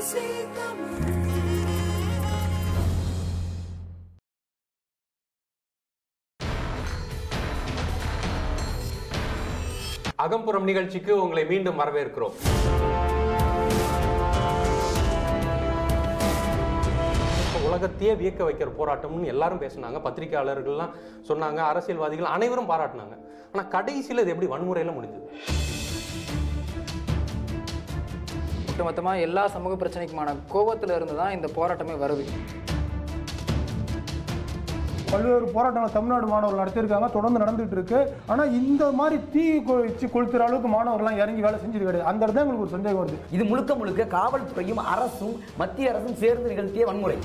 அகம்புறம் நிகழ்ச்சிக்கு உங்களை மீண்டும் வரவேற்கிறோம் இப்ப உலகத்தையே வியக்க வைக்கிற போராட்டம்னு எல்லாரும் பேசுனாங்க பத்திரிகையாளர்கள்லாம் சொன்னாங்க அரசியல்வாதிகள் அனைவரும் பாராட்டினாங்க ஆனா கடைசியில் இது எப்படி வன்முறையில முடிஞ்சது ஒட்டுமொத்தமாக எல்லா சமூக பிரச்சனைக்குமான கோபத்துல இருந்து தான் இந்த போராட்டமே வருது பல்வேறு போராட்டங்கள் தமிழ்நாடு மாணவர்கள் நடத்தியிருக்காங்க தொடர்ந்து நடந்துட்டு இருக்கு ஆனா இந்த மாதிரி தீ கொளுத்தி கொளுத்துற அளவுக்கு மாணவர்கள்லாம் இறங்கி வேலை செஞ்சது கிடையாது அந்த இடத்துல எங்களுக்கு ஒரு சந்தேகம் வருது இது முழுக்க முழுக்க காவல்துறையும் அரசும் மத்திய அரசும் சேர்ந்து நிகழ்த்திய வன்முறை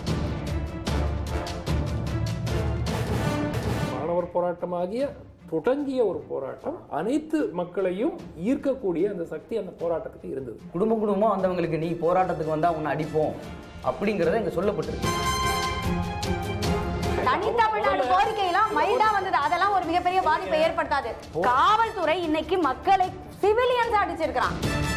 மாணவர் போராட்டமாகிய தொடங்கிய ஒரு போராட்டம் அனைத்து மக்களையும் ஈர்க்கக்கூடிய அந்த சக்தி அந்த போராட்டத்துக்கு இருந்தது குடும்பம் குடும்பமா வந்தவங்களுக்கு நீ போராட்டத்துக்கு வந்தா உன்னை அடிப்போம் அப்படிங்கறத இங்க சொல்லப்பட்டிருக்கு தனித்தமிழ்நாடு கோரிக்கையெல்லாம் மைல்டா வந்தது அதெல்லாம் ஒரு மிகப்பெரிய பாதிப்பை ஏற்படுத்தாது காவல்துறை இன்னைக்கு மக்களை சிவிலியன்ஸ் அடிச்சிருக்கிறான்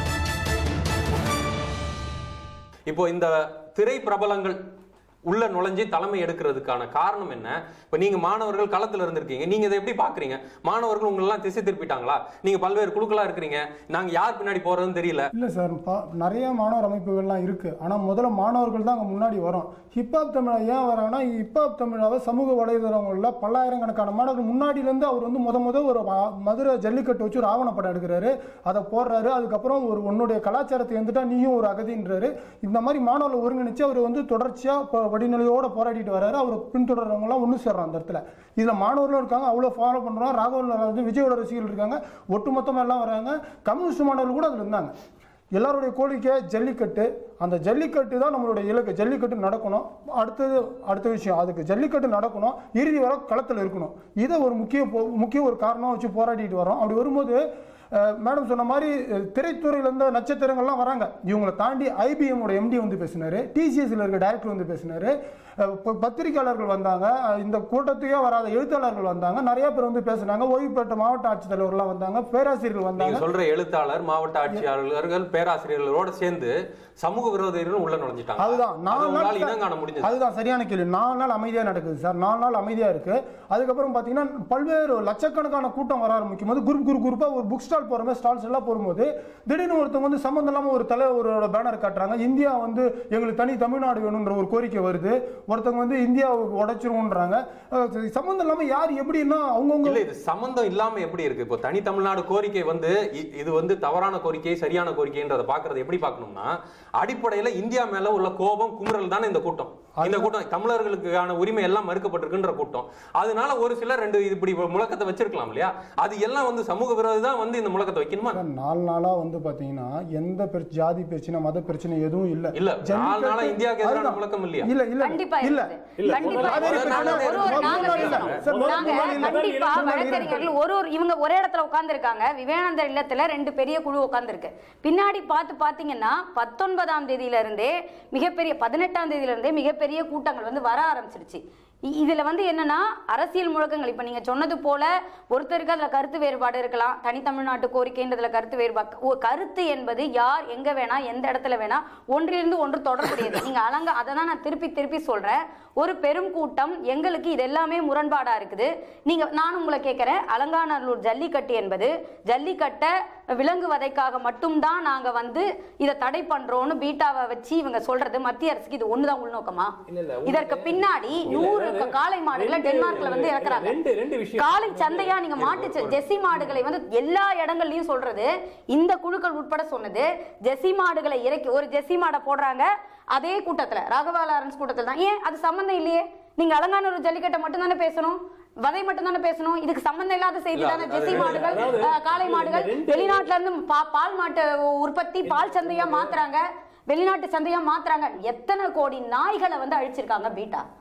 இப்போ இந்த திரை பிரபலங்கள் உள்ள நுழைஞ்சு தலைமை எடுக்கிறதுக்கான காரணம் என்ன இப்போ நீங்க மாணவர்கள் களத்துல இருந்திருக்கீங்க நீங்க இதை எப்படி பாக்குறீங்க மாணவர்கள் உங்களெல்லாம் திசை திருப்பிட்டாங்களா நீங்க பல்வேறு குழுக்களா இருக்கிறீங்க நாங்க யார் பின்னாடி போறதுன்னு தெரியல இல்ல சார் பா- நிறைய மாணவர் அமைப்புகள்லாம் இருக்கு ஆனா முதல்ல மாணவர்கள் தான் அங்க முன்னாடி வரும் ஹிப்ஹாப் தமிழா ஏன் வராங்கன்னா ஹிப்ஹாப் தமிழாவை சமூக வலைதளங்கள்ல பல்லாயிரக்கணக்கான மாணவர்கள் முன்னாடில இருந்து அவர் வந்து முத முத ஒரு ஆ- மதுரை ஜல்லிக்கட்டு வச்சு ஒரு ஆவணப்படம் எடுக்கிறாரு அதை போடுறாரு அதுக்கப்புறம் ஒரு உன்னுடைய கலாச்சாரத்தை வந்துட்டா நீயும் ஒரு அகதின்றாரு இந்த மாதிரி மாணவர்கள் ஒருங்கிணைச்சு அவர் வந்து தொடர்ச்சியா ப- வடிநிலையோட போராடிட்டு வராரு அவர் பின்தொடர்றவங்க எல்லாம் ஒன்று சேர்றோம் அந்த இடத்துல இதுல மாணவர்களும் இருக்காங்க அவ்வளோ ஃபாலோ பண்றோம் ராகவன் வந்து விஜயோட ரசிகர்கள் இருக்காங்க ஒட்டுமொத்தமா எல்லாம் வராங்க கம்யூனிஸ்ட் மாணவர்கள் கூட அதுல இருந்தாங்க எல்லாருடைய கோரிக்கை ஜல்லிக்கட்டு அந்த ஜல்லிக்கட்டு தான் நம்மளுடைய இலக்கு ஜல்லிக்கட்டு நடக்கணும் அடுத்தது அடுத்த விஷயம் அதுக்கு ஜல்லிக்கட்டு நடக்கணும் இறுதி வரை களத்தில் இருக்கணும் இதை ஒரு முக்கிய போ- முக்கிய ஒரு காரணமாக வச்சு போராடிட்டு வரோம் அப்படி வரும்போது அஹ், மேடம் சொன்ன மாதிரி அஹ், திரைத்துறையில இருந்த நட்சத்திரங்கள்லாம் வராங்க இவங்களை தாண்டி ஐபிஎம் உடைய எம்டி வந்து பேசினாரு டிசிஎஸ்ல இருக்க டைரக்டர் வந்து பேசினாரு அஹ், ப- பத்திரிகையாளர்கள் வந்தாங்க அஹ், இந்த கூட்டத்துக்கே வராத எழுத்தாளர்கள் வந்தாங்க நிறைய பேர் வந்து பேசினாங்க ஓய்வு பெற்ற மாவட்ட ஆட்சித்தலைவர்லாம் வந்தாங்க பேராசிரியர்கள் வந்தாங்க நீங்க சொல்ற எழுத்தாளர் மாவட்ட ஆட்சியாளர்கள் பேராசிரியர்களோட சேர்ந்து சமூக விரோதிகளும் உள்ள நுழைஞ்சிட்டாங்க அதுதான் அது நாலு உங்களால நாள் இனம் காண முடிஞ்சது அதுதான் சரியான கேள்வி நாலு நாள் அமைதியா நடக்குது சார் நாலு நாள் அமைதியா இருக்கு அதுக்கப்புறம் பாத்தீங்கன்னா பல்வேறு லட்சக்கணக்கான கூட்டம் வர ஆரம்பிக்கும் போது குரூப் குரூப் குரூப்பா ஒரு புக் ஸ்டால் போற மாதிரி ஸ்டால்ஸ் எல்லாம் போகும்போது திடீர்னு ஒருத்தவங்க வந்து சம்மந்தம் இல்லாம ஒரு தலைவரோட பேனர் காட்டுறாங்க இந்தியா வந்து எங்களுக்கு தனி தமிழ்நாடு வேணும்ன்ற ஒரு கோரிக்கை வருது ஒருத்தவங்க வந்து இந்தியாவை உடைச்சிருவோன்றாங்க அஹ் சம்மந்தம் இல்லாம யார் எப்படின்னா அவங்கவுங்க இல்ல இது சம்பந்தம் இல்லாம எப்படி இருக்கு இப்போ தனி தமிழ்நாடு கோரிக்கை வந்து இ- இது வந்து தவறான கோரிக்கை சரியான கோரிக்கைன்றதை பாக்குறது எப்படி பார்க்கணும்னா அடிப்படையில இந்தியா மேல உள்ள கோபம் குமுறல் தானே இந்த கூட்டம் இந்த கூட்டம் தமிழர்களுக்கான உரிமை எல்லாம் மறுக்கப்பட்டிருக்குன்ற கூட்டம் அதனால ஒரு சிலர் ரெண்டு இப்படி முழக்கத்தை வச்சிருக்கலாம் இல்லையா அது எல்லாம் வந்து சமூக விரோதி தான் வந்து இந்த முழக்கத்தை வைக்கணுமா சார், நாலு நாளா வந்து பாத்தீங்கன்னா எந்த பிரச்ச- ஜாதி பிரச்சனை மத பிரச்சனை எதுவும் இல்ல இல்ல, நாலு ஜல்லிக்கட்டு- நாளா இந்தியாவுக்கு எதிரான அதுதான். முழக்கம் இல்லையா? இல்ல இல்ல கண்டிப்பா இல்ல இருக்குது. கண்டிப்பா காவேரி இருக்குது. பிரச்சனை ஒரு ஒரு முதல் நாங்க நாள் இல்ல. பேசணும். சார், முதல் நாங்க நாள் இல்ல. கண்டிப்பா முதல் நாள் இல்ல. வழக்கறிஞர்கள் ஒரு ஒரு இவங்க ஒரே இடத்துல உட்கார்ந்திருக்காங்க விவேகானந்தர் இல்லத்துல ரெண்டு பெரிய குழு உட்கார்ந்திருக்கு பின்னாடி பார்த்து பாத்தீங்கன்னா பத்தொன்பதாம் தேதியில இருந்தே மிகப்பெரிய பதினெட்டாம் தேதியில இருந்தே மிகப்பெரிய கூட்டங்கள் வந்து வர ஆரம்பிச்சிடுச்சு இ- இதுல வந்து என்னன்னா அரசியல் முழக்கங்கள் இப்ப நீங்க சொன்னது போல ஒருத்தருக்கு அதுல கருத்து வேறுபாடு இருக்கலாம் தனித்தமிழ்நாட்டு கோரிக்கைன்றதுல கருத்து வேறுபாடு ஓ, கருத்து என்பது யார் எங்க வேணா எந்த இடத்துல வேணா ஒன்றிலிருந்து ஒன்று தொடர்புடையது நீங்க அலங்க அதை தான் நான் திருப்பி திருப்பி சொல்றேன் ஒரு பெரும் கூட்டம் எங்களுக்கு இது எல்லாமே முரண்பாடா இருக்குது நீங்க நான் உங்களை கேட்கிறேன் அலங்காநல்லூர் ஜல்லிக்கட்டு என்பது ஜல்லிக்கட்டை விலங்குவதைக்காக மட்டும்தான் நாங்க வந்து இதை தடை பண்றோம்னு பீட்டாவை வச்சு இவங்க சொல்றது மத்திய அரசுக்கு இது ஒண்ணுதான் உள்நோக்கமா இல்ல, இல்ல, இதற்கு ஒண்ணு- பின்னாடி இல்ல, நூறு அதாவது காளை மாடுகளை ரெண்டு- டென்மார்க்ல வந்து இல்ல, இறக்குறாங்க ரெண்டு- ரெண்டு விஷயம். காளை சந்தையா நீங்க மாட்டு செ- ஜெர்சி மாடுகளை வந்து எல்லா இடங்கள்லயும் சொல்றது இந்த குழுக்கள் உட்பட சொன்னது ஜெர்சி மாடுகளை இறக்கி ஒரு ஜெர்சி மாடை போடுறாங்க அதே கூட்டத்துல ராகவா லாரன்ஸ் கூட்டத்துல தான் ஏன் அது சம்பந்தம் இல்லையே நீங்க அலங்காநல்லூர் ஜல்லிக்கட்டை மட்டும் தானே பேசணும் வதை மட்டும் தானே பேசணும் இதுக்கு சம்பந்தம் இல்லாத செய்தி இல்ல, தானே அது- ஜெர்சி அது- மாடுகள் அதாவது- அஹ், காளை மாடுகள் இந்த ரெண்டு- வெளிநாட்டுல இருந்து பா- பால் மாட்டு உற்பத்தி பால் சந்தையா மாத்துறாங்க வெளிநாட்டு சந்தையா மாத்துறாங்க எத்தனை கோடி நாய்களை வந்து அழிச்சிருக்காங்க பீட்டா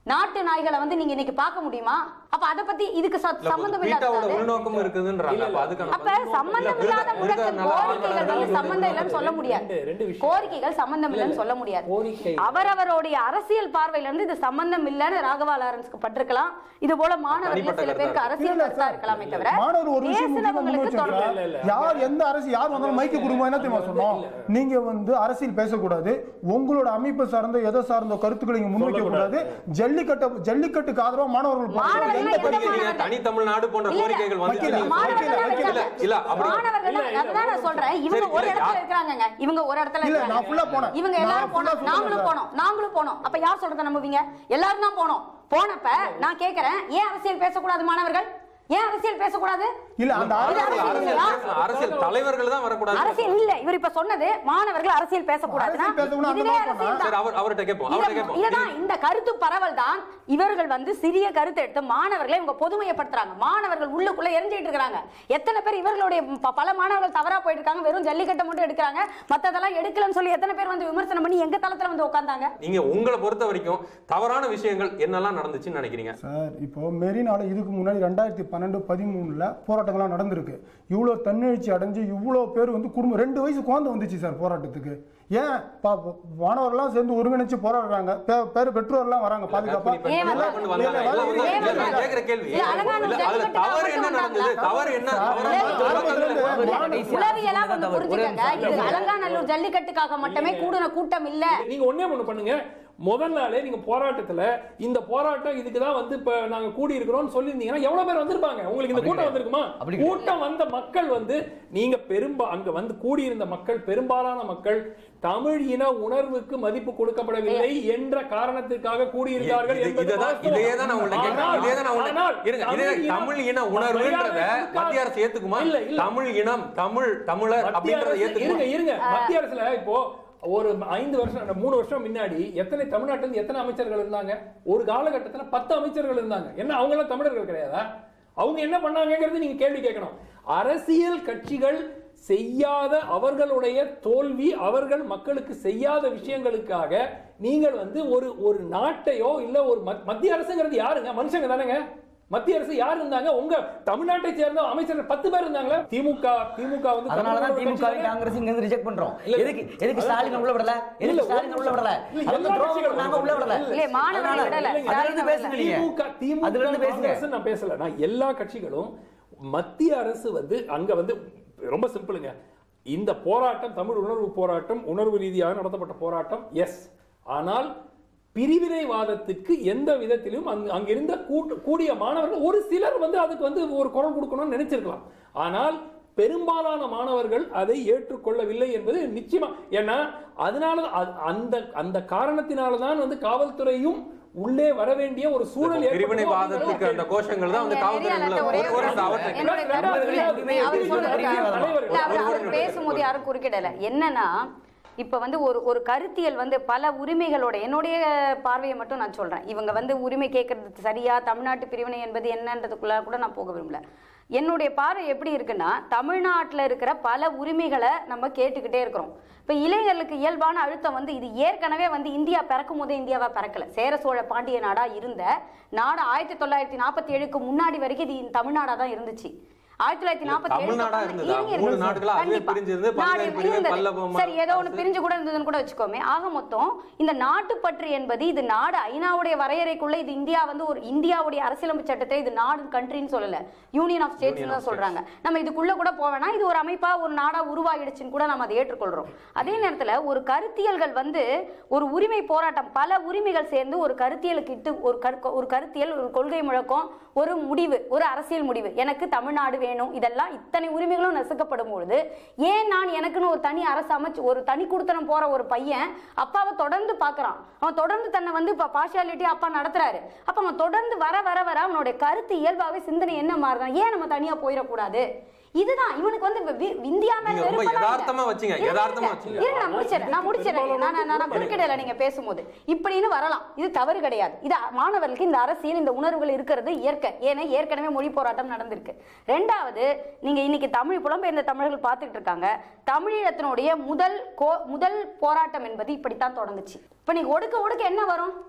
நாட்டு நாய்களை வந்து நீங்க இன்னைக்கு பார்க்க முடியுமா அப்ப அத பத்தி இதுக்கு ச- இல்ல, சம்பந்தம் பீட்டாவோட இல்லாத உள்நோக்கம் இருக்குதுன்றாங்க அப்ப அதுக்கான அப்ப சம்பந்தம் இல்லாத முழக்க கோரிக்கைகள் வந்து சம்பந்தம் இல்லைன்னு சொல்ல முடியாது ரெண்டு- ரெண்டு விஷயம். கோரிக்கைகள் சம்பந்தம் இல்லைன்னு சொல்ல முடியாது கோரிக்கை அவரவருடைய அரசியல் பார்வையில இருந்து இது சம்பந்தம் இல்லைன்னு ராகவா லாரன்ஸ்க்கு பட்டிருக்கலாம் இது போல மாணவர்கள் தனிப்பட்ட சில பேருக்கு கருத்தா அரசியல் இல்ல கருத்தா சார், இருக்கலாமே தவிர மாணவர் ஒரு விஷயம் முக்கியமா முன் பேசுனவங்களுக்கு வச்சிருக்காரு. தொடர்பு இல்ல, இல்ல. யார் எந்த அரசு யார் வந்தாலும் மைக்கு குடும்பம் என்ன தெரியுமா சொன்னோம் நீங்க வந்து அரசியல் பேசக்கூடாது உங்களோட அமைப்பு சார்ந்த எதை சார்ந்த கருத்துக்களை நீங்க முன்வைக்க கூடாது ஜல்லிக்கட்டு ஜல்லிக்கட்டுக்கு ஆதரவா மாணவர்கள் போராடுறாங்க. மாணவர்கள் எந்த எந்த பகுதியில? மாணவர்கள்? தனி தமிழ்நாடு போன்ற இல்ல, கோரிக்கைகள் வந்து வைக்கல, நீங்க மாணவர்கள் தான் வைக்கல, இருக்காங்க. இல்ல, இல்ல, அப்படி- மாணவர்கள் தான் அதுதான் நான் சொல்றேன் இவங்க சரி, ஒரு இல்ல, இடத்துல யா- இருக்கிறாங்க இவங்க ஒரு இடத்துல இல்ல, இருக்காங்க நான் full ஆ போனேன். இவங்க நான் எல்லாரும் full ஆ போனோம் சொல்றேன் நாங்களும் சார். போனோம் நாங்களும் போனோம் அப்ப யார் சொல்றத நம்புவீங்க எல்லாரும் தான் போனோம் போனப்ப நான் கேக்குறேன் ஏன் அரசியல் பேசக்கூடாது மாணவர்கள் ஏன் அரசியல் பேசக்கூடாது இல்ல அந்த அரசியல் அரசியல் அரசியல் அரசியல் இல்லையா? பேசணும். அரசியல் தலைவர்கள் தான் வரக்கூடாது அரசியல் இல்ல இவர் இப்ப சொன்னது மாணவர்கள் அரசியல் பேசக்கூடாதுன்னா அரசியல் பேசக்கூடாது, அந்த இதுவே மாதிரி அரசியல் சரி தான் அவர் அவர்கிட்ட கேட்போம் அவர்கிட்ட இத- கேட்போம் இதுதான் இந்த கருத்து பரவல் தான் இவர்கள் வந்து சிறிய கருத்தை எடுத்து மாணவர்களை இவங்க பொதுமையப்படுத்துறாங்க மாணவர்கள் உள்ளுக்குள்ள எரிஞ்சிட்டு இருக்காங்க எத்தனை பேர் இவர்களுடைய ப- பல மாணவர்கள் தவறா போயிட்டு இருக்காங்க வெறும் ஜல்லிக்கட்டை மட்டும் எடுக்கிறாங்க மத்ததெல்லாம் எடுக்கலன்னு சொல்லி எத்தனை பேர் வந்து விமர்சனம் பண்ணி எங்க தளத்துல வந்து உட்கார்ந்தாங்க நீங்க உங்களை பொறுத்த வரைக்கும் தவறான விஷயங்கள் என்னெல்லாம் நடந்துச்சுன்னு நினைக்கிறீங்க சார் இப்போ மெரினால இதுக்கு முன்னாடி ரெண்டாயிரத்தி பன்னெண்டு பதிமூணுல போராட்டங்கள்லாம் நடந்திருக்கு இவ்வளோ தன்னெழுச்சி அடைஞ்சு இவ்வளோ பேர் வந்து குடும்பம் ரெண்டு வயசு குழந்தை வந்துச்சு சார் போராட்டத்துக்கு ஏன் பா- மாணவர்கள்லாம் சேர்ந்து ஒருங்கிணைச்சு போராடுறாங்க பே- பேர் பெற்றோர்லாம் வராங்க பாதுகாப்பா கர்ப்பிணி ஏன் பெண்கள் வரல? கொண்டு வந்தாங்க. இல்ல, எல்லாம் வந்து- ஏன் இல்ல, நான் வரல? கேட்கிற கேள்வி இல்ல, அழகான இல்ல, அதுல ஜல்லிக்கட்டு தவறு என்ன மட்டும் நடந்தது வந்தாங்களா? தவறு என்ன தவறு இல்ல, என்ன? ஆரம்பத்துல இருந்து கடைசியா உளவியலா கொஞ்சம் தவறு. ஒரே புரிஞ்சுக்கங்க நிமிஷம். இது அலங்காநல்லூர் ஜல்லிக்கட்டுக்காக மட்டுமே கூடின கூட்டம் இல்ல நீங்க ஒண்ணே ஒண்ணு பண்ணுங்க முதல் நாளே நீங்க போராட்டத்துல இந்த போராட்டம் இதுக்கு தான் வந்து இப்ப நாங்க கூடி இருக்கிறோம்னு சொல்லியிருந்தீங்கன்னா எவ்வளவு பேர் வந்திருப்பாங்க உங்களுக்கு இந்த அப்படி கூட்டம் கிடையாது. வந்திருக்குமா அப்படி கிடையாது. கூட்டம் வந்த மக்கள் வந்து நீங்க பெரும்பா அங்க வந்து கூடியிருந்த மக்கள் பெரும்பாலான மக்கள் தமிழ் இன உணர்வுக்கு மதிப்பு கொடுக்கப்படவில்லை என்ற காரணத்திற்காக கூடியிருந்தார்கள் இது- என்பது இதுதான் வாஸ்தவம். இதே தான் நான் உங்கள்ட்ட கேட்கிறேன் ஆனால், இதே தான் நான் உங்கள்ட்ட- ஆனால் இருங்க இதே தமிழ் இனம் தமிழ் இன உணர்வுன்றத மரியாதை கொடுக்காத- மத்திய அரசு ஏத்துக்குமா இல்ல, இல்ல. தமிழ் இனம் தமிழ் தமிழர் மத்திய அப்படின்றத அரசு- ஏத்துக்குமா இருங்க இருங்க மத்திய அரசுல இப்போ ஒரு ஐந்து வருஷம் மூணு வருஷம் முன்னாடி எத்தனை தமிழ்நாட்டுல இருந்து எத்தனை அமைச்சர்கள் இருந்தாங்க ஒரு காலகட்டத்துல பத்து அமைச்சர்கள் இருந்தாங்க என்ன அவங்க எல்லாம் தமிழர்கள் கிடையாதா அவங்க என்ன பண்ணாங்கங்கிறது நீங்க கேள்வி கேட்கணும் அரசியல் கட்சிகள் செய்யாத அவர்களுடைய தோல்வி அவர்கள் மக்களுக்கு செய்யாத விஷயங்களுக்காக நீங்கள் வந்து ஒரு ஒரு நாட்டையோ இல்ல ஒரு மத்- மத்திய அரசுங்கிறது யாருங்க மனுஷங்க தானேங்க மத்திய அரசு யார் இருந்தாங்க உங்க தமிழ்நாட்டை சேர்ந்த அமைச்சர்கள் பத்து பேர் இருந்தாங்களா திமுக திமுக வந்து அதனாலதான் தமிழ் திமுக கட்சி தானே? காங்கிரஸ் இங்க இருந்து ரிஜெக்ட் பண்றோம் இல்ல, இல்ல. எதுக்கு எதுக்கு ஸ்டாலின் உள்ள விடல இல்ல, எதுக்கு ஸ்டாலின் உள்ள விடல இல்ல, அது எல்லா துரோகம் கட்சிகளும் நாங்க உள்ள விடல இல்ல, மாணவர்கள் அதனால விடல. அதுல இருந்து பேசுங்க நீங்க திமுக திமுக அதுல இருந்து பேசுங்க காங்கிரஸ் நான் பேசல நான் எல்லா கட்சிகளும் மத்திய அரசு வந்து அங்க வந்து ரொம்ப சிம்பிளுங்க இந்த போராட்டம் தமிழ் உணர்வு போராட்டம் உணர்வு ரீதியாக நடத்தப்பட்ட போராட்டம் எஸ் ஆனால் பிரிவினைவாதத்துக்கு எந்த விதத்திலும் அங்க அங்கிருந்த கூட்டு கூடிய மாணவர்கள் ஒரு சிலர் வந்து அதுக்கு வந்து ஒரு குரல் கொடுக்கணும்னு நினைச்சிருக்கலாம் ஆனால் பெரும்பாலான மாணவர்கள் அதை ஏற்றுக்கொள்ளவில்லை என்பது நிச்சயமா ஏன்னா அதனால அ- அந்த அந்த காரணத்தினால தான் வந்து காவல்துறையும் உள்ளே வர வேண்டிய ஒரு சூழல் ஏற்பட்டதோ பிரிவினைவாதத்துக்கு அந்த கோஷங்கள் தான் வந்து இல்ல, காவல்துறை நெறியாளர்ட்ட உள்ள- ஒரே ஒரு ஒரு நிமிஷம் அவர்கிட்ட என்னோட கேட்கிறேன். கருத்து இல்ல, உரிமை அவர் எப்படி சொல்றது சொல்றது? தலைவர்கள். இல்ல, அவர் ஒரு அவர் நிமிடம். பேசும்போது யாரும் குறுக்கிடல என்னன்னா இப்ப வந்து ஒரு ஒரு கருத்தியல் வந்து பல உரிமைகளோட என்னுடைய பார்வையை மட்டும் நான் சொல்றேன் இவங்க வந்து உரிமை கேட்கறது சரியா தமிழ்நாட்டு பிரிவினை என்பது என்னன்றதுக்குள்ள கூட நான் போக விரும்பல என்னுடைய பார்வை எப்படி இருக்குன்னா தமிழ்நாட்டில் இருக்கிற பல உரிமைகளை நம்ம கேட்டுக்கிட்டே இருக்கிறோம் இப்போ இளைஞர்களுக்கு இயல்பான அழுத்தம் வந்து இது ஏற்கனவே வந்து இந்தியா பிறக்கும் போதே இந்தியாவா பிறக்கல சேர சோழ பாண்டிய நாடா இருந்த நாடு ஆயிரத்தி தொள்ளாயிரத்தி நாற்பத்தி ஏழுக்கு முன்னாடி வரைக்கும் இது தமிழ்நாடா தான் இருந்துச்சு ஆயிரத்தி தொள்ளாயிரத்தி நாற்பத்தி ஏழு தமிழ்நாடா இருந்ததா? மூணு நாடுகளா அதுவே பிரிஞ்சிருந்து, பல்வேறு பிரிவு, பல்லவ ம- சரி ஏதோ ஒண்ணு பிரிஞ்சு கூட இருந்ததுன்னு கூட வச்சுக்கோமே ஆக மொத்தம் இந்த நாட்டுப்பற்று என்பது இது நாடு ஐநாவுடைய வரையறைக்குள்ள இது இந்தியா வந்து ஒரு இந்தியாவுடைய அரசியலமைப்பு சட்டத்தை இது நாடு கண்ட்ரின்னு சொல்லல union of states Union of தான் சொல்றாங்க நம்ம இதுக்குள்ள கூட போவேனா இது ஒரு அமைப்பா ஒரு நாடா உருவாகிடுச்சுன்னு கூட நம்ம அதை ஏற்றுக்கொள்றோம் அதே நேரத்துல ஒரு கருத்தியல்கள் வந்து ஒரு உரிமை போராட்டம் பல உரிமைகள் சேர்ந்து ஒரு கருத்தியலுக்கு இட்டு ஒரு கரு- ஒரு கருத்தியல் ஒரு கொள்கை முழக்கம் ஒரு முடிவு ஒரு அரசியல் முடிவு எனக்கு தமிழ்நாடு வேணும் இதெல்லாம் இத்தனை உரிமைகளும் நசுக்கப்படும் பொழுது ஏன் நான் எனக்குன்னு ஒரு தனி அரசு அமைச்சு ஒரு தனி குடுத்தனம் போற ஒரு பையன் அப்பாவை தொடர்ந்து பார்க்கறான் அவன் தொடர்ந்து தன்னை வந்து இப்போ பார்ஷியாலிட்டி அப்பா நடத்துறாரு அப்ப அவன் தொடர்ந்து வர வர வர அவனுடைய கருத்து இயல்பாவே சிந்தனை என்ன மாறுதான் ஏன் நம்ம தனியா போயிடக்கூடாது இதுதான் இவனுக்கு வந்து வி- வி- இந்தியா மேல நீங்க ரொம்ப வெறுப்பெல்லாம் இல்ல. யதார்த்தமா வச்சீங்க, இருங்க, யதார்த்தமா இருங்க. வச்சீங்க. இருங்க, நான் முடிச்சிடறேன் நான் முடிச்சிடறேன் நான் நான் நான் குறுக்கிடல நீங்க பேசும்போது இப்படின்னு வரலாம் இது தவறு கிடையாது இது மாணவர்களுக்கு இந்த அரசியல் இந்த உணர்வுகள் இருக்கிறது இயற்கை ஏன்னா ஏற்கனவே மொழி போராட்டம் நடந்திருக்கு ரெண்டாவது நீங்க இன்னைக்கு தமிழ் புலம்பெயர்ந்த தமிழர்கள் பார்த்துட்டு இருக்காங்க தமிழீழத்தினுடைய முதல் கோ முதல் போராட்டம் என்பது இப்படித்தான் தொடங்குச்சு இப்ப நீங்க ஒடுக்க ஒடுக்க என்ன வரும்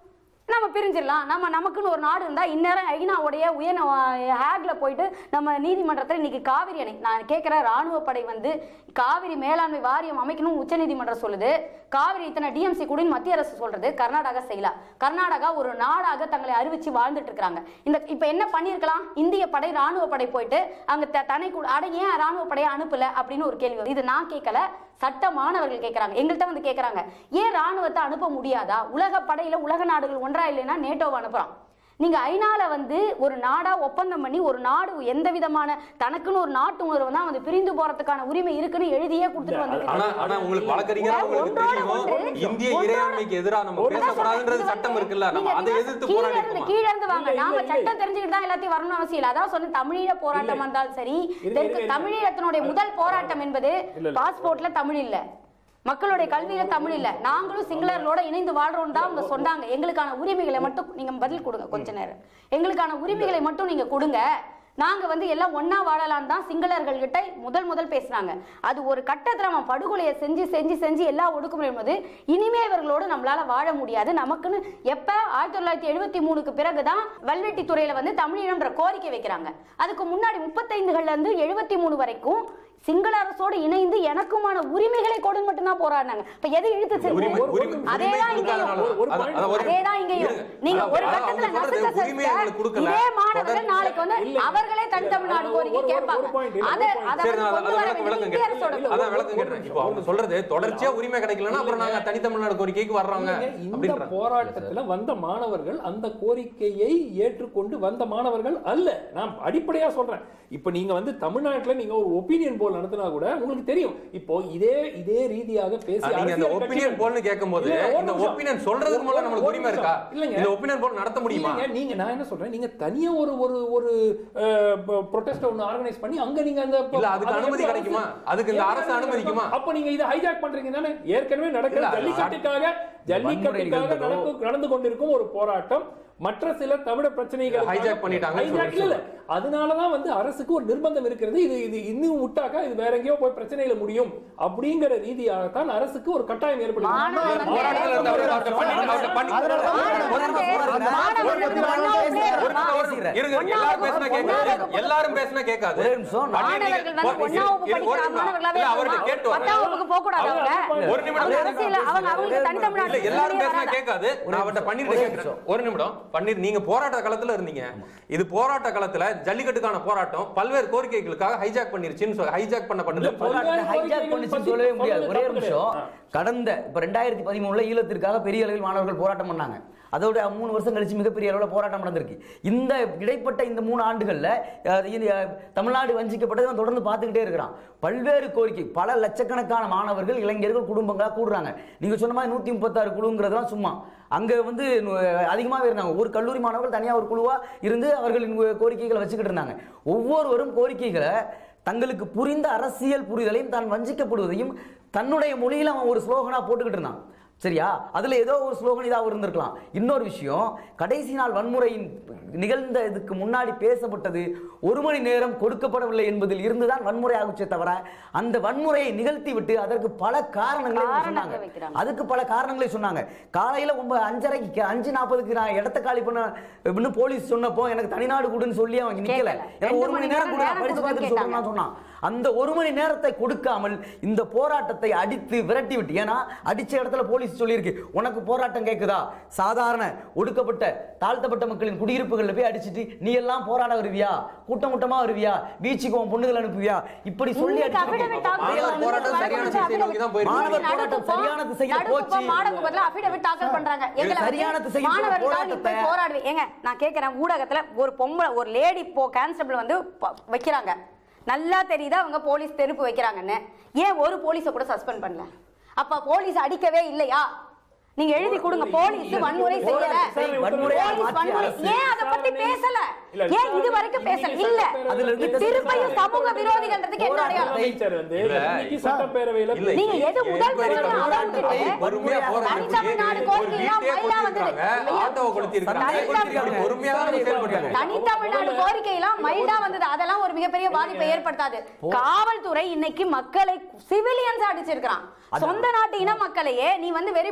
நம்ம பிரிஞ்சிடலாம் நம்ம நமக்குன்னு ஒரு நாடு இருந்தா இந்நேரம் ஐநாவுடைய உயர் ஹேக்ல போயிட்டு நம்ம நீதிமன்றத்தில் இன்னைக்கு காவிரி அணை நான் கேட்கிற ராணுவ படை வந்து காவிரி மேலாண்மை வாரியம் அமைக்கணும் உச்சநீதிமன்றம் சொல்லுது காவிரி இத்தனை டிஎம்சி கூட மத்திய அரசு சொல்றது கர்நாடகா செய்யலாம் கர்நாடகா ஒரு நாடாக தங்களை அறிவிச்சு வாழ்ந்துட்டு இருக்காங்க இந்த இப்ப என்ன பண்ணிருக்கலாம் இந்திய படை ராணுவ படை போயிட்டு அங்க த- தனி கூட அட ஏன் ராணுவ படையை அனுப்பல அப்படின்னு ஒரு கேள்வி வருது. இது நான் கேட்கல சட்ட மாணவர்கள் கேட்கறாங்க எங்கள்கிட்ட வந்து கேட்கறாங்க ஏன் ராணுவத்தை அனுப்ப முடியாதா உலக படையில உலக நாடுகள் ஒன்றா இல்லைன்னா நேட்டோவை அனுப்புறான் நீங்க ஐநால வந்து ஒரு நாடா ஒப்பந்தம் பண்ணி ஒரு நாடு எந்த விதமான தனக்குன்னு ஒரு நாட்டு உணர்வு தான் வந்து பிரிந்து போறதுக்கான உரிமை இருக்குன்னு எழுதியே கொடுத்துட்டு வந்து ஆனா ஆனா உங்களுக்கு வழக்கறிஞரா உங்களுக்கு ஒன்றோட தெரியும் ஒன்று, இந்திய ஒன்றோட இறையாண்மைக்கு எதிராக நம்ம அதான் பேசக்கூடாதுன்றது சொல்றேன். சட்டம் இருக்குல்ல நீங்க- நம்ம அதை நீங்க எதிர்த்து கீழ போராடி இருந்து இருக்கோமா? கீழ இருந்து வாங்க இல்ல, நாம இல்ல, சட்டம் தெரிஞ்சுக்கிட்டு தான் எல்லாத்தையும் வரணும்னு அவசியம் இல்லை அதான் சொன்ன தமிழீழ போராட்டம் இல்ல. வந்தாலும் சரி இருங்க, தெற்கு இருங்க. தமிழீழத்தினுடைய முதல் போராட்டம் என்பது இல்ல, இல்ல. பாஸ்போர்ட்ல தமிழ் இல்ல மக்களுடைய கல்வியில தமிழ் இல்ல நாங்களும் சிங்களர்களோட இணைந்து வாழ்றோம் தான் அவங்க சொன்னாங்க எங்களுக்கான உரிமைகளை மட்டும் நீங்க பதில் கொடுங்க கொஞ்ச நேரம் எங்களுக்கான உரிமைகளை மட்டும் நீங்க கொடுங்க நாங்க வந்து எல்லாம் ஒண்ணா வாழலாம் தான் சிங்களர்கள் கிட்ட முதல் முதல் பேசுனாங்க அது ஒரு கட்டத்துல நம்ம படுகொலையை செஞ்சு செஞ்சு செஞ்சு எல்லா ஒடுக்குமுறையும் போது இனிமே இவர்களோடு நம்மளால வாழ முடியாது நமக்குன்னு எப்ப ஆயிரத்தி தொள்ளாயிரத்தி எழுபத்தி மூணுக்கு பிறகுதான் வல்வெட்டி துறையில வந்து தமிழீழம்ன்ற கோரிக்கை வைக்கிறாங்க அதுக்கு முன்னாடி முப்பத்தைந்துகள்ல இருந்து எழுபத்தி மூணு வரைக்கும் சிங்கள அரசோடு இணைந்து எனக்குமான உரிமைகளை கொடுன்னு மட்டும்தான் போராடினாங்க இப்ப எது இழுத்து உரிமை செஞ்சு உரிமை அதேதான் உரிமை இங்கேயும் கொடுக்காதனால ஒரு அதான், point. அதான் ஒரு- அதேதான் இங்கேயும் இருங்க. நீங்க ஒரு அதாவது கட்டத்துல அவங்க சொல்றது நசுக்க உரிமையை எங்களுக்கு கொடுக்கல. இதே மாணவர்கள் தொடர்ந்து- நாளைக்கு வந்து இல்ல. அவர்களே தனித்தமிழ்நாடு ஒரு- கோரிக்கை ஒரு- ஒரு கேட்பாங்க point, இல்ல, அத ஒரு point. அத சரி, வந்து நான் கொண்டு அதான் வர விளக்கம் வேண்டியது விளக்கம் இந்திய கேட்டேன். அரசோட அதான் விளக்கம் கேட்டேன் இப்போ அவங்க சொல்றது தொடர்ச்சியா உரிமை கிடைக்கலன்னா அப்புறம் நாங்க தனித்தமிழ்நாடு கோரிக்கைக்கு வர்றோங்க இல்லைங்க, இந்த அப்படின்றாங்க போராட்டத்துல வந்த மாணவர்கள் அந்த கோரிக்கையை ஏற்றுக்கொண்டு வந்த மாணவர்கள் அல்ல நான் அடிப்படையா சொல்றேன் இப்ப நீங்க வந்து தமிழ்நாட்டுல நீங்க ஒரு ஒப்பீனியன் போல் நடத்தினா கூட உங்களுக்கு தெரியும் இப்போ இதே இதே ரீதியாக பேசி நீங்க அந்த அரசியல் ஒப்பீனியன் கட்சிகள்- போல்னு கேட்கும்போது இல்ல, ஒரு இந்த நிமிஷம். ஒப்பீனியன் சொல்றதுக்கு மேல ஒரு- நம்மளுக்கு ஒரு உரிமை நிமிஷம். இருக்கா இல்லைங்க. இந்த ஒப்பீனியன் போல் நடத்த முடியுமா இல்லைங்க, நீங்க நான் என்ன சொல்றேன் நீங்க தனியா ஒரு ஒரு ஒரு ப்ரொடெஸ்ட் ஒன்னு ஆர்கனைஸ் பண்ணி அங்க நீங்க அந்த இல்ல, அதுக்கு அதை அனுமதி எப்படி கிடைக்குமா? அரசு- அதுக்கு இந்த ஏன் அரசு அனுமதி அனுமதிக்குமா? கிடைக்கும்? அப்ப நீங்க இதை ஹைஜாக் பண்றீங்க தானே ஏற்கனவே நடக்கிற இல்ல, அது- ஜல்லிக்கட்டுக்காக ஜல்லிக்கட்டுக்காக நிகழ்ந்ததோ? நடந்து நடந்து கொண்டிருக்கும் ஒரு போராட்டம் மற்ற சில தமிழர் பிரச்சனைகள் hijack பண்ணிட்டாங்கன்னு hijack சொல்லி இல்ல அதனாலதான் வந்து அரசுக்கு ஒரு நிர்பந்தம் இருக்கிறது இது இது இன்னும் விட்டாக்கா இது வேற எங்கேயோ போய் பிரச்சனையில முடியும் அப்படிங்கிற ரீதியாகத்தான் அரசுக்கு ஒரு கட்டாயம் ஏற்படுது மாணவர் வந்து- போராட்டத்துல இருந்து அவரை அவர்ட்ட பண்ணி- அவர்ட்ட பண்ணி- மாணவர்கள் வந்து மாணவர்களுக்கு ஒண்ணாவது ஒரு நிமிடம், ஒரு நிமிடம். இருங்க, இருங்க. எல்லாரும் பேசினா கேட்காது எல்லாரும் பேசினா கேட்காது ஒரே நிமிஷம். பண்ணி- மாணவர்கள் வந்து ஒரு- ஒண்ணாம் வகுப்பு இரு- ஒரு படிக்கிற நிமிடம். மாணவர்களாவே இல்ல, அவர்ட்ட இருக்கணும். கேட்டு வரேன். பத்தாம் வகுப்புக்கு போக கூடாது அவங்க ஒரு நிமிடம். அவங்க அரசியல் அவங்க அவங்களுக்கு தனித்தமிழ்நாடு இல்ல எல்லாரும் உரிமையே பேசினா வராதா? கேட்காது நான் அவர்ட்ட பண்ணிட்டு கேட்கிறேன் ஒரு நிமிடம் பன்னீர் நீங்க போராட்ட களத்துல இருந்தீங்க இது போராட்ட களத்துல ஜல்லிக்கட்டுக்கான போராட்டம் பல்வேறு கோரிக்கைகளுக்காக ஹைஜாக் பண்ணிருச்சுன்னு சொல்லி ஹைஜாக் பண்ணப்பட்டது இல்ல, போராட்டத்தை ஹைஜாக் பண்ணிச்சுன்னு சொல்லவே முடியாது ஒரே ஒரு நிமிஷம் ஆ. கடந்த இப்ப ரெண்டாயிரத்தி பதிமூணுல ஈழத்திற்காக பெரிய அளவில் மாணவர்கள் போராட்டம் பண்ணாங்க அதோட மூணு வருஷம் கழிச்சு மிகப்பெரிய அளவில் போராட்டம் நடந்திருக்கு இந்த இடைப்பட்ட இந்த மூணு ஆண்டுகள்ல அஹ், இந்த, அஹ், தமிழ்நாடு வஞ்சிக்கப்பட்டதை நான் தொடர்ந்து பார்த்துக்கிட்டே இருக்கிறான் பல்வேறு கோரிக்கை பல லட்சக்கணக்கான மாணவர்கள் இளைஞர்கள் குடும்பங்களா கூடுறாங்க நீங்க சொன்ன மாதிரி நூத்தி முப்பத்தாறு குழுங்கிறதுலாம் சும்மா அங்க வந்து அஹ், அதிகமாவே இருந்தாங்க ஒரு கல்லூரி மாணவர்கள் தனியா ஒரு குழுவா இருந்து அவர்களின் கோரிக்கைகளை வச்சுக்கிட்டு இருந்தாங்க ஒவ்வொருவரும் கோரிக்கைகளை தங்களுக்கு புரிந்த அரசியல் புரிதலையும் தான் வஞ்சிக்கப்படுவதையும் தன்னுடைய மொழியில அவன் ஒரு ஸ்லோகனா போட்டுக்கிட்டு இருந்தான் சரியா அதுல ஏதோ ஒரு ஸ்லோகன் இதாக இருந்திருக்கலாம் இன்னொரு விஷயம் கடைசி நாள் வன்முறையின் நிகழ்ந்த இதுக்கு முன்னாடி பேசப்பட்டது ஒரு மணி நேரம் கொடுக்கப்படவில்லை என்பதில் இருந்துதான் வன்முறை ஆகுச்சே தவிர அந்த வன்முறையை நிகழ்த்தி விட்டு அதற்கு பல காரணங்களை அவங்க காரணங்களை சொன்னாங்க வைக்கிறாங்க. அதுக்கு பல காரணங்களை சொன்னாங்க காலையில ஒன்பது அஞ்சரைக்கு அஞ்சு நாற்பதுக்கு நான் இடத்த காலி பண்ண இன்னும் போலீஸ் சொன்னப்போ எனக்கு தனிநாடு கொடுன்னு சொல்லி அவங்க நிக்கல கேட்கல. எனக்கு ரெண்டு ஒரு மணி மணி நேரம் நேரம் கூட நான் நேரம் படிச்சு கொடுங்கன்னு பார்த்துட்டு சொல்றேன் சொன்னான் அந்த ஒரு மணி நேரத்தை கொடுக்காமல் இந்த போராட்டத்தை அடித்து விரட்டி விட்டு ஏன்னா அடிச்ச இடத்துல போலீஸ் சொல்லியிருக்கு உனக்கு போராட்டம் கேக்குதா சாதாரண ஒடுக்கப்பட்ட தாழ்த்தப்பட்ட மக்களின் குடியிருப்புகள்ல போய் அடிச்சிட்டு நீ எல்லாம் போராட வருவியா கூட்டம் கூட்டமா வருவியா பீச்சுக்கு உன் பொண்ணுகள் அனுப்புவியா இப்படி சொல்லி இன்னைக்கு அடிச்சிட்டு affidavit தாக்கல் மாணவர் போராட்டம் சரியான திசையை நோக்கி தான் போயிருக்கு. மாணவர் போராட்டம் சரியான திசையில நடுக்குப்பம், போச்சு. மாடக்குப்பத்துல affidavit தாக்கல் பண்றாங்க. எங்களை வந்து சரியான திசையில் போற மாணவர்களுக்காக நீ போய் போராட்டத்தை- போராடுவீங்க. ஏங்க, நான் கேட்கிறேன் ஊடகத்துல ஒரு பொம்பளை ஒரு லேடி போ கான்ஸ்டபிள் வந்து ப- வைக்கிறாங்க நல்லா தெரியுது அவங்க போலீஸ் தெருப்பு வைக்கிறாங்கன்னு ஏன் ஒரு போலீஸை கூட சஸ்பெண்ட் பண்ணல அப்ப போலீஸ் அடிக்கவே இல்லையா நீங்க எழுதி கொடுங்க போலீஸ் வன்முறை செய்யல போராட்டத்தை வன்முறையாக போலீஸ் மாற்றிய வன்முறை அரசு. ஏன் அதை பத்தி பேசல இல்ல, ஏன் இது வரைக்கும் பேசல இன்னைக்கு இல்ல அதுல இருந்து திருப்பையும் சமூக விரோதிகள்ன்றதுக்கு என்ன அடையாளம் அமைச்சர் வந்து இல்ல, இன்னைக்கு சட்டப்பேரவையில இல்ல, நீங்க எது முதல் enquiry தடவை பண்ணி அதை போராட்டத்தை விட்டுட்டு பொறுமையா போராட்டத்துக்கு தனித்தமிழ்நாடு ஒரு கோரிக்கை எல்லாம் வீட்டையே மயிலா வந்தது. கொளுத்திருக்காங்க, இல்லையா? ஆட்டோவை கொளுத்திருக்காங்க. தனித்தமிழ் இப்படி பொறுமையா தான் செயல்பட்டாங்க. தனித்தமிழ்நாடு கோரிக்கை எல்லாம் மைல்டா வந்தது அதெல்லாம் ஒரு மிகப்பெரிய பாதிப்பை ஏற்படுத்தாது காவல்துறை இன்னைக்கு மக்களை சிவிலியன்ஸ் அடிச்சிருக்கான் சொந்த நாட்டு இன மக்களையே நீ வந்து வெறி பிடிச்சி அடிக்க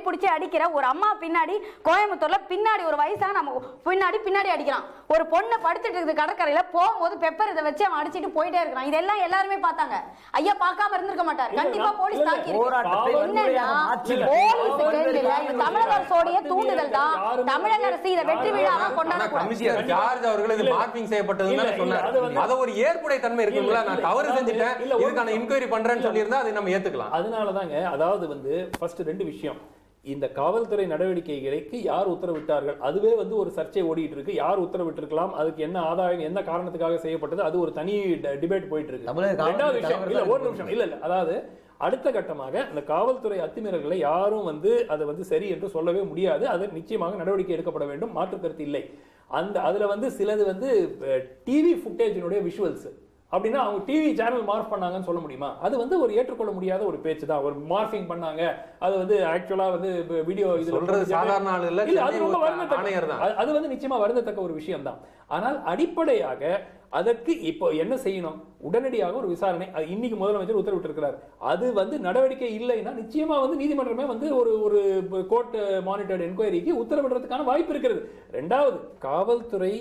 அடிக்கிற ஒரு அம்மா பின்னாடி கோயம்புத்தூர்ல பின்னாடி ஒரு வயசான நம்ம பின்னாடி பின்னாடி அடிக்கிறான் ஒரு பொண்ணு படுத்துட்டு இருக்குது கடற்கரையில போகும்போது பெப்பர் இதை வச்சு அவன் அடிச்சிட்டு போயிட்டே இருக்கிறான் இதெல்லாம் எல்லாருமே பார்த்தாங்க ஐயா பார்க்காம இருந்திருக்க மாட்டார் இல்ல, கண்டிப்பா இல்ல, போலீஸ் இல்ல, தாக்கி போராட்டத்தை என்னன்னா வன்முறையாக மாற்றுங்க. போலீஸ் இல்ல இது தமிழக அரசோடைய தூண்டுதல் தான் யாருமே தமிழக அரசு இதை வெற்றி விழாவா ஆனா கொண்டாட கமிஷனர் ஜார்ஜ் அவர்கள் இது இல்ல, இல்ல. மார்க்கிங் செய்யப்பட்டதுன்னு இல்ல, தானே இல்ல, சொன்னார் அது வந்து- அத ஒரு ஏற்புடை தன்மை இருக்குங்களா இல்ல, நான் இல்ல, தவறு அதாவது- செஞ்சுட்டேன் இல்ல, ஒரு- இதுக்கான இன்கொயரி பண்றேன்னு சொல்லியிருந்தா அதை நம்ம ஏத்துக்கலாம் அதனால தாங்க அதாவது வந்து ஃபர்ஸ்ட் ரெண்டு விஷயம் இந்த காவல்துறை நடவடிக்கைகளுக்கு யார் உத்தரவிட்டார்கள் அதுவே வந்து ஒரு சர்ச்சை ஓடிட்டு இருக்கு யார் உத்தரவிட்டிருக்கலாம் அதுக்கு என்ன ஆதாயம் என்ன காரணத்துக்காக செய்யப்பட்டது அது ஒரு தனி டிபேட் போயிட்டு இருக்கு தமிழக காவல்துறை ரெண்டாவது விஷயம் தலைவர் இல்ல தான் ஒரு நிமிஷம் இல்ல இல்ல அதாவது அடுத்த கட்டமாக இந்த காவல்துறை அத்துமீறல்களை யாரும் வந்து அதை வந்து சரி என்று சொல்லவே முடியாது அது நிச்சயமாக நடவடிக்கை எடுக்கப்பட வேண்டும் மாற்று கருத்து இல்லை அந்த அதுல வந்து சிலது வந்து டிவி ஃபுட்டேஜினுடைய விஷுவல்ஸ் அப்படின்னா அவங்க டிவி சேனல் மார்க் பண்ணாங்கன்னு சொல்ல முடியுமா அது வந்து ஒரு ஏற்றுக்கொள்ள முடியாத ஒரு பேச்சு தான் ஒரு மார்பிங் பண்ணாங்க அது வந்து ஆக்சுவலா வந்து வீடியோ சொல்றது சாதாரண ஆள் இல்ல, இல்ல அது சென்னை ரொம்ப ஒரு வருந்தத்தக்க- ஆணையர் தான். அது- அது வந்து நிச்சயமா வருந்தத்தக்க ஒரு விஷயம் தான் ஆனால் அடிப்படையாக அதற்கு இப்போ என்ன செய்யணும் உடனடியாக ஒரு விசாரணை அது இன்னைக்கு முதலமைச்சர் உத்தரவிட்டிருக்கிறார் அது வந்து நடவடிக்கை இல்லைன்னா நிச்சயமா வந்து நீதிமன்றமே வந்து ஒரு ஒரு கோர்ட் மானிட்டர்ட் என்கொயரிக்கு உத்தரவிடுறதுக்கான வாய்ப்பு இருக்கிறது ரெண்டாவது காவல்துறை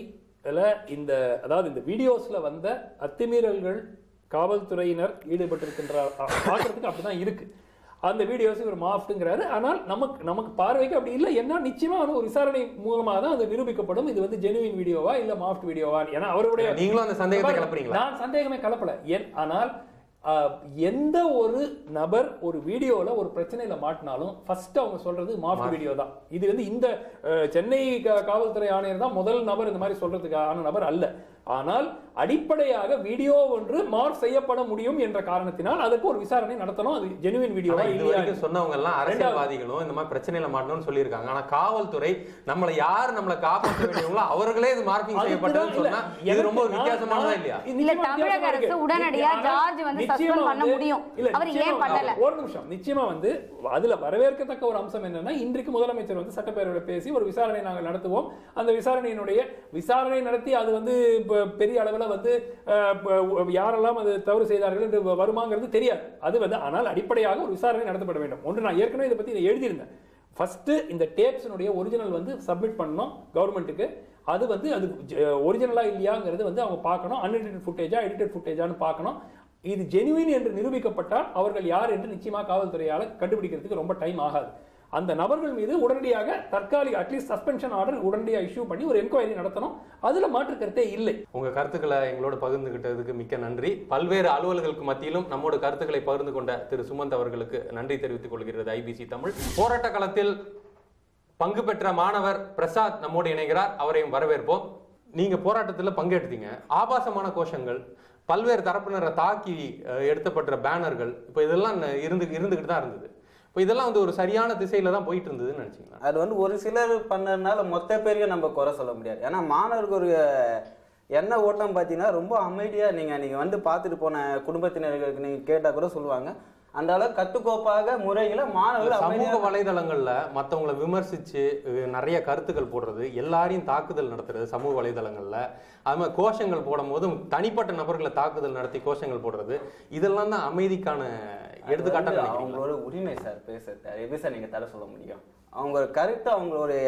இந்த அதாவது இந்த வீடியோஸ்ல வந்த அத்துமீறல்கள் காவல்துறையினர் ஈடுபட்டிருக்கின்ற அ- பார்க்கறதுக்கு அப்படிதான் இருக்கு அந்த வீடியோஸ் இவர் மாஃப்ட்டுங்கிறாரு ஆனால் நமக்கு நமக்கு பார்வைக்கு அப்படி இல்லை என்ன நிச்சயமா வந்து ஒரு விசாரணை மூலமாக தான் அது நிரூபிக்கப்படும் இது வந்து ஜெனுவின் வீடியோவா இல்ல மாஃப்ட் வீடியோவா ஏன்னா அவருடைய நீங்களும் அந்த சந்தேகத்தை பாருங்க, கிளப்புறீங்களா நான் சந்தேகமே கலப்பல ஏன் ஆனால் ஆஹ், எந்த ஒரு நபர் ஒரு வீடியோல ஒரு பிரச்சனையில மாட்டினாலும் ஃபர்ஸ்ட் அவங்க சொல்றது மாஃப்ட் வீடியோ தான் இது வந்து இந்த அஹ், சென்னை கா- காவல்துறை ஆணையர் தான் முதல் நபர் இந்த மாதிரி சொல்றதுக்கான நபர் அல்ல ஆனால் அடிப்படையாக வீடியோ ஒன்று மார்க் செய்யப்பட முடியும் என்ற காரணத்தினால் அதுக்கு ஒரு விசாரணை நடத்தணும் அது ஜெனுவின் வீடியோவா ஆனா இது இல்லையா வரைக்கும் சொன்னவங்க எல்லாம் அரசியல்வாதிகளும் இந்த மாதிரி பிரச்சனையில மாட்டணும்னு சொல்லியிருக்காங்க ஆனா காவல்துறை நம்மள யார் நம்மள காப்பாற்ற வேண்டியவங்களோ அவர்களே இது மார்க்கிங் செய்யப்பட்டதுன்னு அதுக்குதான் சொன்னா இல்ல, இது ரொம்ப எனக்கு நான் வித்தியாசமானதா நான் இல்லையா இது இல்ல நிச்சயமா தமிழக வித்தியாசமா அரசு இருக்கு. உடனடியா ஆனா, ஜார்ஜ் வந்து நிச்சயமா suspend பண்ண வந்து- முடியும். இல்ல, அவர் ஏன் நிச்சயமா பண்ணல? ஒரு நிமிஷம் நிச்சயமா வந்து அதுல வரவேற்கத்தக்க ஒரு அம்சம் என்னன்னா இன்றைக்கு முதலமைச்சர் வந்து சட்டப்பேரவையில் பேசி ஒரு விசாரணை நாங்கள் நடத்துவோம் அந்த விசாரணையினுடைய விசாரணை நடத்தி அது வந்து இப்ப பெரிய அளவுல வந்து அஹ், இப்ப யாரெல்லாம் அது தவறு செய்தார்கள் என்று வருமாங்கிறது தெரியாது அது வந்து ஆனால் அடிப்படையாக ஒரு விசாரணை நடத்தப்பட வேண்டும் ஒன்று நான் ஏற்கனவே இதை பத்தி இதை எழுதியிருந்தேன் ஃபர்ஸ்ட் இந்த டேப்ஸினுடைய ஒரிஜினல் வந்து சப்மிட் பண்ணணும் கவர்மெண்ட்டுக்கு அது வந்து அது ஒரிஜினலா இல்லையாங்கிறது வந்து அவங்க பார்க்கணும் அன்எடிட்டட் ஃபுட்டேஜா எடிட்டட் ஃபுட்டேஜான்னு பார்க்கணும் இது ஜெனுவின் என்று நிரூபிக்கப்பட்டால் அவர்கள் யார் என்று நிச்சயமா காவல்துறையால கண்டுபிடிக்கிறதுக்கு ரொம்ப டைம் ஆகாது அந்த நபர்கள் மீது உடனடியாக தற்காலிக அட்லீஸ்ட் சஸ்பென்ஷன் ஆர்டர் உடனடியாக இஷ்யூ பண்ணி ஒரு என்கொயரி நடத்தணும் அதுல மாற்று கருத்தே இல்லை உங்க கருத்துக்களை எங்களோட பகிர்ந்துகிட்டதுக்கு மிக்க நன்றி பல்வேறு அலுவல்களுக்கு மத்தியிலும் நம்மோட கருத்துக்களை பகிர்ந்து கொண்ட திரு சுமந்த் அவர்களுக்கு நன்றி தெரிவித்துக் கொள்கிறது ஐபிசி தமிழ் போராட்ட களத்தில் பங்கு பெற்ற மாணவர் பிரசாத் நம்மோடு இணைகிறார் அவரையும் வரவேற்போம் நீங்க போராட்டத்தில் பங்கெடுத்தீங்க ஆபாசமான கோஷங்கள் பல்வேறு தரப்பினரை தாக்கி அஹ், எடுத்தப்பட்ட பேனர்கள் இப்போ இதெல்லாம் இருந்து இருந்துகிட்டு தான் இருந்தது இப்போ இதெல்லாம் வந்து ஒரு சரியான திசையில தான் போயிட்டு இருந்ததுன்னு நினைச்சீங்களா அது வந்து ஒரு சிலர் பண்ணதுனால மொத்த பேரையும் நம்ம குறை சொல்ல முடியாது ஏன்னா மாணவருக்கு ஒரு என்ன ஓட்டம் பார்த்தீங்கன்னா ரொம்ப அமைதியாக நீங்கள் நீங்கள் வந்து பார்த்துட்டு போன குடும்பத்தினர்களுக்கு நீங்கள் கேட்டால் கூட சொல்லுவாங்க அந்த அளவுக்கு கட்டுக்கோப்பாக முறையில் மாணவர்கள் சமூக அமைதியாக வலைதளங்கள்ல மத்தவங்கள விமர்சிச்சு அஹ், நிறைய கருத்துக்கள் போடுறது எல்லாரையும் தாக்குதல் நடத்துறது சமூக வலைதளங்கள்ல அது மாதிரி கோஷங்கள் போடும் போதும் தனிப்பட்ட நபர்களை தாக்குதல் நடத்தி கோஷங்கள் போடுறது இதெல்லாம் தான் அமைதிக்கான எடுத்துக்காட்டா அது வந்து நினைக்கிறீங்களா அவங்களோட உரிமை சார் பேசுறது அது எப்படி சார் நீங்கள் தடை சொல்ல முடியும் அவங்க கருத்து அவங்களுடைய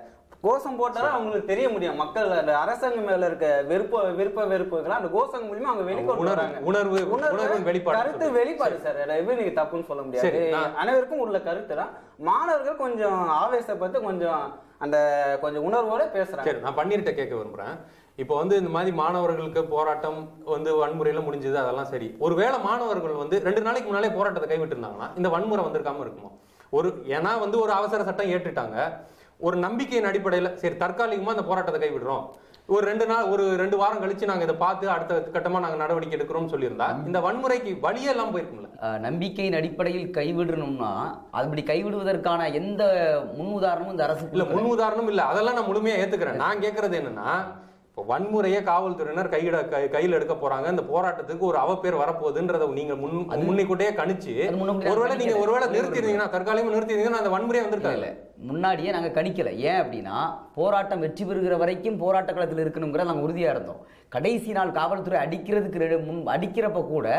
கோஷம் போட்டாலும் அவங்களுக்கு தெரிய முடியும் மக்கள் அந்த அரசாங்கம் மேல இருக்க விருப்ப விருப்ப வெறுப்புகளை அந்த கோஷம் மூலியமா அவங்க வெளிக்கொண்டு உணர்வு- வராங்க உணர்வு உணர்வு, உணர்வின் வெளிப்பாடு கருத்து சொல்றீங்க. வெளிப்பாடு சார் அதை எப்படி நீங்க தப்புன்னு சொல்ல முடியாது சரி, நான்- அனைவருக்கும் உள்ள கருத்து தான் மாணவர்கள் கொஞ்சம் ஆவேசப்பட்டு கொஞ்சம் அந்த கொஞ்சம் உணர்வோட பேசுறாங்க சரி நான் பன்னீர்கிட்ட கேட்க விரும்புறேன் இப்போ வந்து இந்த மாதிரி மாணவர்களுக்கு போராட்டம் வந்து வன்முறையில முடிஞ்சது அதெல்லாம் சரி ஒருவேளை மாணவர்கள் வந்து ரெண்டு நாளைக்கு முன்னாலே போராட்டத்தை கைவிட்டு இருந்தாங்கன்னா இந்த வன்முறை வந்திருக்காம இருக்குமா ஒரு ஏன்னா வந்து ஒரு அவசர சட்டம் ஏற்றுட்டாங்க ஒரு நம்பிக்கையின் அடிப்படையில சரி தற்காலிகமா இந்த போராட்டத்தை கைவிடுறோம் ஒரு ரெண்டு நாள் ஒரு ரெண்டு வாரம் கழிச்சு நாங்க இதை பார்த்து அடுத்த கட்டமா நாங்க நடவடிக்கை எடுக்கிறோம்னு சொல்லியிருந்தா இந்த வன்முறைக்கு வழியே எல்லாம் போயிருக்கும்ல அஹ், நம்பிக்கையின் அடிப்படையில் கைவிடணும்னா அப்படி கைவிடுவதற்கான எந்த முன் உதாரணமும் இந்த அரசு இல்ல கொடுக்கல. முன் உதாரணம் இல்ல அதெல்லாம் நான் முழுமையா ஏத்துக்கிறேன் நான் கேக்குறது என்னன்னா இப்போ வன்முறையை காவல்துறையினர் கையிட கை- கையில் எடுக்க போறாங்க இந்த போராட்டத்துக்கு ஒரு அவப்பேர் வரப்போகுதுன்றத நீங்க முன் முன்னிக்கூட்டியே கணிச்சு அது முன்னுக்கூட்டியே ஒருவேளை நீங்க கணிக்கல. ஒருவேளை ஒரே ஒரு நிறுத்திருந்தீங்கன்னா தற்காலிகமா நிறுத்திருந்தீங்கன்னா அந்த வன்முறையே இல்ல, வந்திருக்காது இல்ல முன்னாடியே நாங்க கணிக்கல ஏன் அப்படின்னா போராட்டம் வெற்றி பெறுகிற வரைக்கும் போராட்ட களத்தில் இருக்கணுங்கிற நாங்க உறுதியா இருந்தோம் கடைசி நாள் காவல்துறை அடிக்கிறதுக்கு ரெ- முன் அடிக்கிறப்ப கூட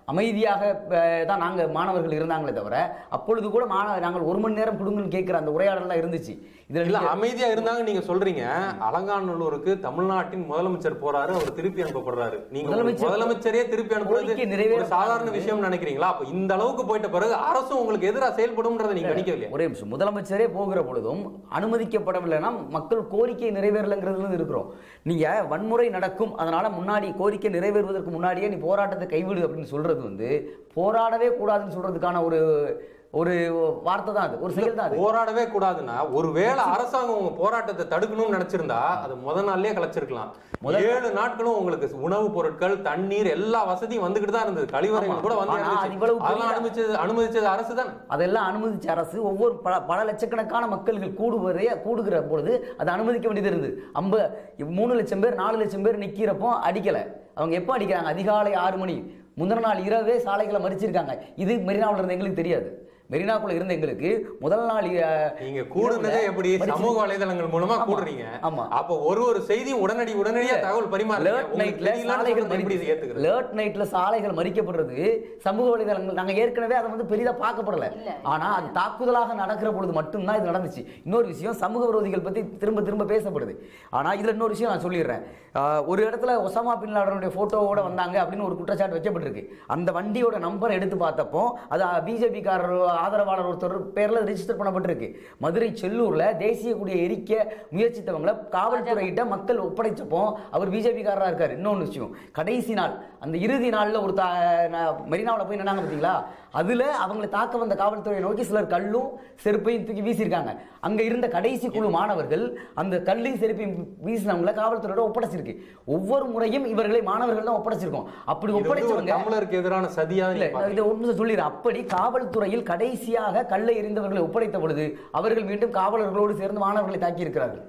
அமைதியாக அஹ், தான் நாங்கள் மாணவர்கள் இருந்தாங்களே தவிர அப்பொழுது கூட மாணவ நாங்கள் ஒரு மணி நேரம் கொடுங்கன்னு கேட்குற அந்த உரையாடலாம் இருந்துச்சு இதில் இல்ல நீங்க- அமைதியா இருந்தாங்க நீங்க சொல்றீங்க அலங்காநல்லூருக்கு தமிழ்நாட்டின் முதலமைச்சர் போறாரு அவர் திருப்பி அனுப்பப்படுறாரு நீங்க ஒரு முதலமைச்சர் முதலமைச்சரே திருப்பி கோரிக்கை அனுப்புறது நிறைவேற ஒரு சாதாரண விஷயம் நினைக்கிறீங்களா அப்ப இந்த அளவுக்கு போயிட்ட பிறகு அரசும் உங்களுக்கு எதிராக செயல்படும்ன்றதை நீங்க கணிக்கவில்லையா ஒரே நிமிஷம் முதலமைச்சரே போகிற பொழுதும் அனுமதிக்கப்படவில்லைன்னா மக்கள் கோரிக்கை நிறைவேறலைங்கிறதுல இருக்கிறோம் நீங்க வன்முறை நடக்கும் அதனால முன்னாடி கோரிக்கை நிறைவேறுவதற்கு முன்னாடியே நீ போராட்டத்தை கைவிடு அப்படின்னு சொல்றது வந்து போராடவே கூடாதுன்னு சொல்றதுக்கான ஒரு ஒரு வார்த்தை தான் அது ஒரு செயல் தான் அது போராடவே கூடாதுன்னா ஒருவேளை அரசாங்கம் உங்க போராட்டத்தை தடுக்கணும்னு நினைச்சிருந்தா அது முத நாள்லயே கலைச்சிருக்கலாம் ஏழு நாட்களும் உங்களுக்கு உணவுப் பொருட்கள் தண்ணீர் எல்லா வசதியும் வந்துகிட்டு தான் இருந்தது கழிவறைகள் கூட வந்து ஆனா அது இருந்துச்சு. இவ்வளவு அதெல்லாம் பெரிய- அனுமதிச்சது அனுமதிச்சது அரசு தான் அதெல்லாம் அனுமதிச்ச அரசு ஒவ்வொரு பல பல லட்சக்கணக்கான மக்கள்கள் கூடுவதே கூடுகிற பொழுது அதை அனுமதிக்க வேண்டியது இருந்தது ஐம்ப மூணு லட்சம் பேர் நாலு லட்சம் பேர் நிக்கிறப்போ அடிக்கல அவங்க எப்போ அடிக்கிறாங்க அதிகாலை ஆறு மணி முந்தின நாள் இரவே சாலைகளை மறிச்சிருக்காங்க இது மெரினாவில் இருந்த எங்களுக்கு தெரியாது மெரினாக்குள்ள இருந்த எங்களுக்கு முதல் நாள் அஹ், நீங்க கூடுனதே இரவுல எப்படி மறிச்சு- சமூக வலைதளங்கள் மூலமா ஆமா, கூடுறீங்க ஆமா. அப்ப ஒரு ஒரு செய்தி உடனடி உடனடியா தகவல் பரிமாறுறீங்க லேட் உங்களுக்கு நைட்ல தெரியலன்னு சாலைகள் சொல்றது எப்படி இது ஏத்துக்கிறது லேட் நைட்ல சாலைகள் மறிக்கப்படுறது சமூக வலைதளங்கள் நாங்க ஏற்கனவே அதை வந்து பெரிதா பார்க்கப்படல இல்ல. ஆனா அது தாக்குதலாக நடக்கிற பொழுது மட்டும்தான் இது நடந்துச்சு இன்னொரு விஷயம் சமூக விரோதிகள் பத்தி திரும்ப திரும்ப பேசப்படுது ஆனா இதுல இன்னொரு விஷயம் நான் சொல்லிடுறேன் ஆஹ் ஒரு இடத்துல ஒசாமா பின் லாடனுடைய போட்டோவோட வந்தாங்க அப்படின்னு ஒரு குற்றச்சாட்டு வைக்கப்பட்டிருக்கு அந்த வண்டியோட நம்பரை எடுத்து பார்த்தப்போ அது பிஜேபி காரர் ஆதரவாளர் ஒருத்தர் பேர்ல ரெஜிஸ்டர் பண்ணப்பட்டிருக்கு மதுரை செல்லூர்ல தேசிய கொடியை எரிக்க முயற்சித்தவங்களை காவல்துறையிட்ட மக்கள் ஒப்படைச்சப்போ அவர் பிஜேபி காரரா இருக்காரு இன்னொன்று விஷயம் கடைசி நாள் அந்த இறுதி நாள்ல ஒரு தா- நா- மெரினாவுல போய் நின்னாங்க பார்த்தீங்களா அதுல அவங்களை தாக்க வந்த காவல்துறையை நோக்கி சிலர் கல்லும் செருப்பையும் தூக்கி வீசியிருக்காங்க அங்க இருந்த கடைசி குழு மாணவர்கள் அந்த கல்லையும் செருப்பையும் வீசினவங்கள காவல்துறையோட ஒப்படைச்சிருக்கு ஒவ்வொரு முறையும் இவர்களை மாணவர்கள் தான் ஒப்படைச்சிருக்கோம் அப்படி இது வந்து ஒரு ஒப்படைச்சவங்க தமிழருக்கு எதிரான சதியா இல்ல நீங்க நான் பாக்குறீங்க. இதை ஒரு நிமிஷம் சொல்லிடுறேன் அப்படி காவல்துறையில் கடைசியாக கல்லை எறிந்தவர்களை ஒப்படைத்த பொழுது அவர்கள் மீண்டும் காவலர்களோடு சேர்ந்து மாணவர்களை தாக்கி இருக்கிறார்கள்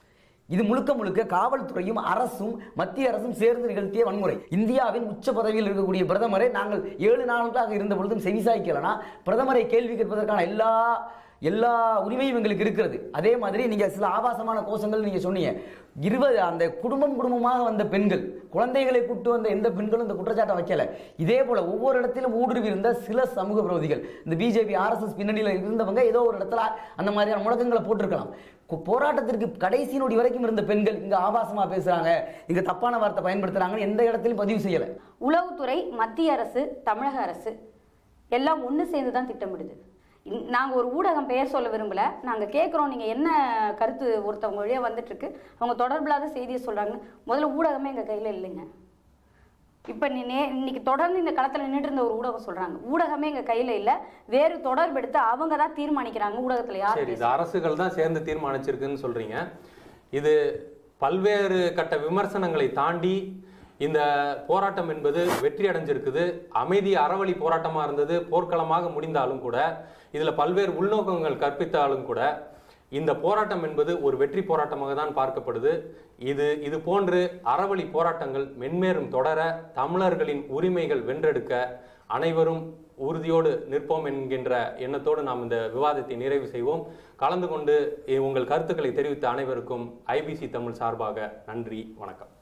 இது முழுக்க முழுக்க காவல்துறையும் அரசும் மத்திய அரசும் சேர்ந்து நிகழ்த்திய வன்முறை இந்தியாவின் உச்ச பதவியில் இருக்கக்கூடிய பிரதமரை நாங்கள் ஏழு நாட்களாக இருந்த பொழுதும் செவிசாய்க்கலனா பிரதமரை கேள்வி கேட்பதற்கான எல்லா எல்லா உரிமையும் எங்களுக்கு இருக்கிறது அதே மாதிரி நீங்க சில ஆபாசமான கோஷங்கள் நீங்க சொன்னீங்க இருபது அந்த குடும்பம் குடும்பமாக வந்த பெண்கள் குழந்தைகளை கூட்டு வந்த எந்த பெண்களும் இந்த குற்றச்சாட்டை வைக்கல இதே போல ஒவ்வொரு இடத்திலும் ஊடுருவி இருந்த சில சமூக விரோதிகள் இந்த பிஜேபி ஆர்எஸ்எஸ் பின்னணியில் இருந்தவங்க ஏதோ ஒரு இடத்துல அந்த மாதிரியான முழக்கங்களை போட்டிருக்கலாம் கு- போராட்டத்திற்கு கடைசி நொடி வரைக்கும் இருந்த பெண்கள் இங்க ஆபாசமா பேசுறாங்க இங்க தப்பான வார்த்தை பயன்படுத்துறாங்கன்னு எந்த இடத்திலும் பதிவு செய்யல உளவுத்துறை மத்திய அரசு தமிழக அரசு எல்லாம் ஒன்று சேர்ந்து தான் திட்டமிடுது இன்- நாங்க ஒரு ஊடகம் பெயர் சொல்ல விரும்பல நாங்க கேட்குறோம் நீங்க என்ன கருத்து ஒருத்தவங்க வழியா வந்துட்டு இருக்கு அவங்க தொடர்பில்லாத செய்தியை சொல்றாங்கன்னு முதல்ல ஊடகமே எங்க கையில இல்லைங்க இப்ப நீ நே இன்னைக்கு தொடர்ந்து இந்த களத்துல நின்றுட்டு இருந்த ஒரு ஊடகம் சொல்றாங்க ஊடகமே எங்க கையில இல்ல வேறு தொடர்பு எடுத்து அவங்க தான் தீர்மானிக்கிறாங்க ஊடகத்துல யார் சரி இது அரசுகள் தான் சேர்ந்து தீர்மானிச்சிருக்குன்னு சொல்றீங்க இது பல்வேறு கட்ட விமர்சனங்களை தாண்டி இந்த போராட்டம் என்பது வெற்றி அடைஞ்சிருக்குது அமைதி அறவழி போராட்டமா இருந்தது போர்க்களமாக முடிந்தாலும் கூட இதுல பல்வேறு உள்நோக்கங்கள் கற்பித்தாலும் கூட இந்த போராட்டம் என்பது ஒரு வெற்றி போராட்டமாக தான் பார்க்கப்படுது இது இது போன்று அறவழி போராட்டங்கள் மென்மேலும் தொடர தமிழர்களின் உரிமைகள் வென்றெடுக்க அனைவரும் உறுதியோடு நிற்போம் என்கின்ற எண்ணத்தோடு நாம் இந்த விவாதத்தை நிறைவு செய்வோம் கலந்து கொண்டு உங்கள் கருத்துக்களை தெரிவித்த அனைவருக்கும் ஐபிசி தமிழ் சார்பாக நன்றி வணக்கம்